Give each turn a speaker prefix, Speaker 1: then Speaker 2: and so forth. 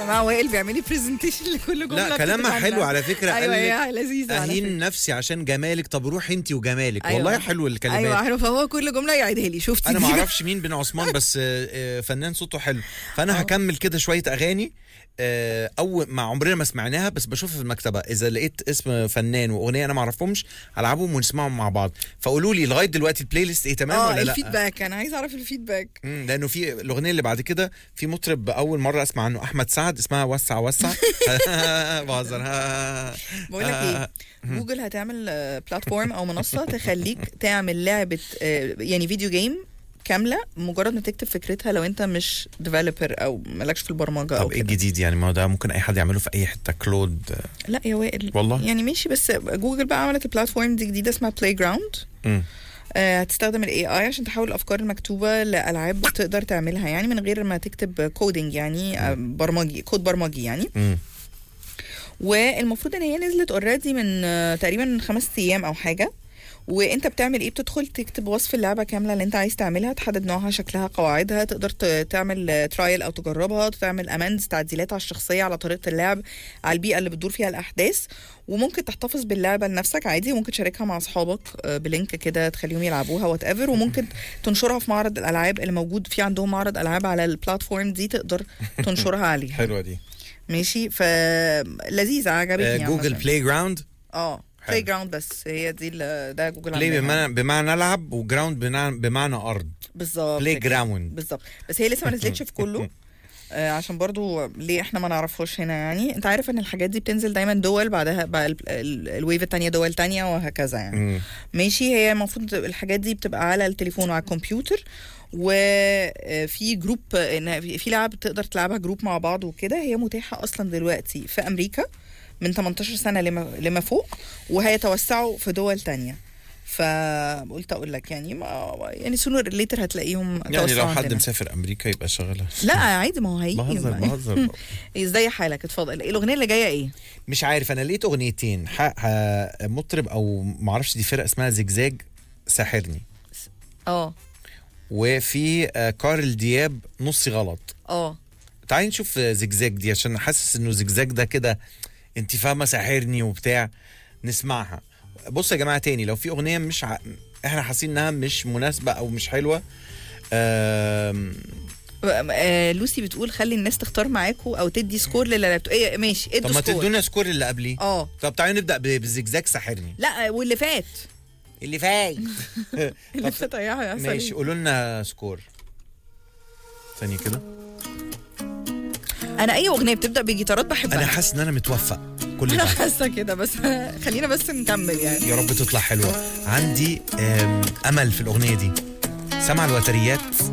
Speaker 1: جماعه وائل بيعملي برزنتيشن لكل جمله
Speaker 2: لا كلامها
Speaker 1: بتتغنى.
Speaker 2: حلو على فكره
Speaker 1: ايوه
Speaker 2: قال لك
Speaker 1: هي لذيذه على فكرة.
Speaker 2: اهين نفسي عشان جمالك طب روح انت وجمالك
Speaker 1: أيوة.
Speaker 2: والله حلو الكلمات
Speaker 1: ايوه حلو فهو كل جمله يعيدها لي شفتي
Speaker 2: انا
Speaker 1: دي
Speaker 2: ما
Speaker 1: بقى؟
Speaker 2: اعرفش مين بن عثمان بس آه، آه، فنان صوته حلو فانا هكمل كده شويه اغاني آه، اول ما عمرنا ما سمعناها بس بشوفها في المكتبه اذا لقيت اسم فنان واغنيه انا ما اعرفهمش العبهم ونسمعهم مع بعض فقولوا لي لغايه دلوقتي البلاي ليست ايه تمام
Speaker 1: اه
Speaker 2: ولا لا
Speaker 1: الفيدباك انا عايزه اعرف الفيدباك
Speaker 2: مم، لانه في الاغنيه اللي بعد كده في مطرب اول مره اسمع عنه احمد سعد اسمها وسع وسع بهزر
Speaker 1: بقول لك ايه جوجل هتعمل آه، بلاتفورم او منصه تخليك تعمل لعبه آه، يعني فيديو جيم كامله مجرد ما تكتب فكرتها لو انت مش ديفلوبر او مالكش في البرمجه او
Speaker 2: طب ايه
Speaker 1: كده
Speaker 2: الجديد يعني ما هو ده ممكن اي حد يعمله في اي حته كلود
Speaker 1: لا يا وائل
Speaker 2: والله؟
Speaker 1: يعني ماشي بس جوجل بقى عملت البلاتفورم دي جديده اسمها بلاي جراوند
Speaker 2: مم.
Speaker 1: هتستخدم الاي اي عشان تحول الافكار المكتوبه لالعاب تقدر تعملها يعني من غير ما تكتب كودينج يعني آه، برمجي كود برمجي يعني
Speaker 2: مم.
Speaker 1: والمفروض ان هي نزلت اوريدي من آه، تقريبا من خمس ايام او حاجه وانت بتعمل ايه بتدخل تكتب وصف اللعبه كامله اللي انت عايز تعملها تحدد نوعها شكلها قواعدها تقدر ت- تعمل ترايل او تجربها تعمل اماندز تعديلات على الشخصيه على طريقه اللعب على البيئه اللي بتدور فيها الاحداث وممكن تحتفظ باللعبه لنفسك عادي وممكن تشاركها مع اصحابك آه، بلينك كده تخليهم يلعبوها وات ايفر وممكن تنشرها في معرض الالعاب اللي موجود في عندهم معرض العاب على البلاتفورم دي تقدر تنشرها عليها
Speaker 2: حلوه دي
Speaker 1: ماشي فلذيذة عجبتني
Speaker 2: آه، جوجل
Speaker 1: عامة.
Speaker 2: بلاي جراوند
Speaker 1: اه
Speaker 2: حلو.
Speaker 1: بلاي جراوند بس هي دي ال- ده جوجل
Speaker 2: بلاي
Speaker 1: عاملاها.
Speaker 2: بمعنى بمعنى العب وجراوند بمعنى, بمعنى ارض
Speaker 1: بالظبط
Speaker 2: بلاي
Speaker 1: كده.
Speaker 2: جراوند
Speaker 1: بالظبط بس هي لسه ما نزلتش في كله آه عشان برضو ليه احنا ما نعرفهاش هنا يعني انت عارف ان الحاجات دي بتنزل دايما دول بعدها بقى ال- ال- الويف التانية دول تانية وهكذا يعني
Speaker 2: مم.
Speaker 1: ماشي هي المفروض الحاجات دي بتبقى على التليفون وعلى الكمبيوتر وفي جروب إن في في لعب تقدر تلعبها جروب مع بعض وكده هي متاحة أصلا دلوقتي في أمريكا من 18 سنة لما لما فوق وهيتوسعوا في دول تانية فقلت اقول لك يعني ما يعني سونر ليتر هتلاقيهم
Speaker 2: يعني لو
Speaker 1: توسعوا
Speaker 2: حد
Speaker 1: عندنا.
Speaker 2: مسافر امريكا يبقى شغالها
Speaker 1: لا عادي ما هو هيجي
Speaker 2: بهزر بهزر
Speaker 1: ازاي حالك اتفضل إيه الاغنيه اللي جايه ايه
Speaker 2: مش عارف انا لقيت اغنيتين ح- ح- مطرب او معرفش دي فرقه اسمها زجزاج ساحرني
Speaker 1: اه
Speaker 2: وفي آه، كارل دياب نصي غلط
Speaker 1: اه
Speaker 2: تعالي نشوف آه، زجزاج دي عشان حاسس انه زجزاج ده كده انت فاهمه ساحرني وبتاع نسمعها بصوا يا جماعه تاني لو في اغنيه مش ع... احنا حاسين انها مش مناسبه او مش حلوه آم...
Speaker 1: آه، لوسي بتقول خلي الناس تختار معاكوا او تدي سكور للي لعبته ايه ماشي
Speaker 2: طب
Speaker 1: ادوا
Speaker 2: ما
Speaker 1: سكور
Speaker 2: تدونا سكور اللي قبليه
Speaker 1: اه
Speaker 2: طب تعالي نبدا ب- بالزجزاج ساحرني
Speaker 1: لا واللي فات
Speaker 2: اللي فات
Speaker 1: اللي فات يا يا
Speaker 2: ماشي
Speaker 1: سليم.
Speaker 2: قولوا لنا سكور ثانيه كده
Speaker 1: انا اي اغنيه بتبدا بجيتارات بحبها
Speaker 2: انا حاسس ان انا متوفق كل
Speaker 1: انا
Speaker 2: ده
Speaker 1: حاسه كده بس خلينا بس نكمل يعني
Speaker 2: يا رب تطلع حلوه عندي آم، امل في الاغنيه دي سمع الوتريات